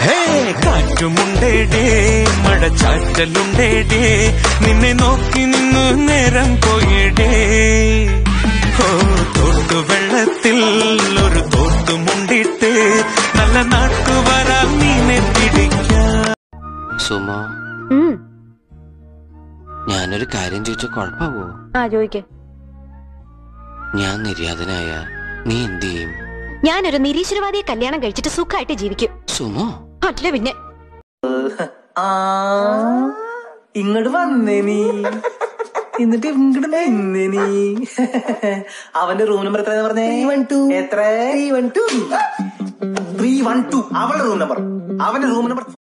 ഹേ കാറ്റുമുണ്ടേടേ മഴച്ചാറ്റലുണ്ടേടേ നിന്നെ നോക്കി നിന്ന് നേരം പോയിടേ ഓ തോട്ടുവെള്ളത്തിൽ ഒരു തോട്ടുമുണ്ടിട്ട് നല്ല നാട്ടുവരാ മീനെ പിടിക്കാം സുമോ ഉം. ഞാനൊരു കാര്യം ചോദിച്ച കുഴപ്പമാവോ ആ ചോദിക്ക് ഞാൻ നിര്യാതനായ നീ എന്ത് ചെയ്യും ഞാനൊരു നിരീശ്വരവാദിയെ കല്യാണം കഴിച്ചിട്ട് സുഖമായിട്ട് ജീവിക്കും സുമോ അല്ല പിന്നെ ആ ഇങ്ങോട്ട് വന്നേ നീ എന്നിട്ട് ഇങ്ങോട്ട് നിന്നേ നീ അവന്റെ റൂം നമ്പർ എത്ര പറഞ്ഞേ എത്ര three one two three one two അവളുടെ റൂം നമ്പർ അവന്റെ റൂം നമ്പർ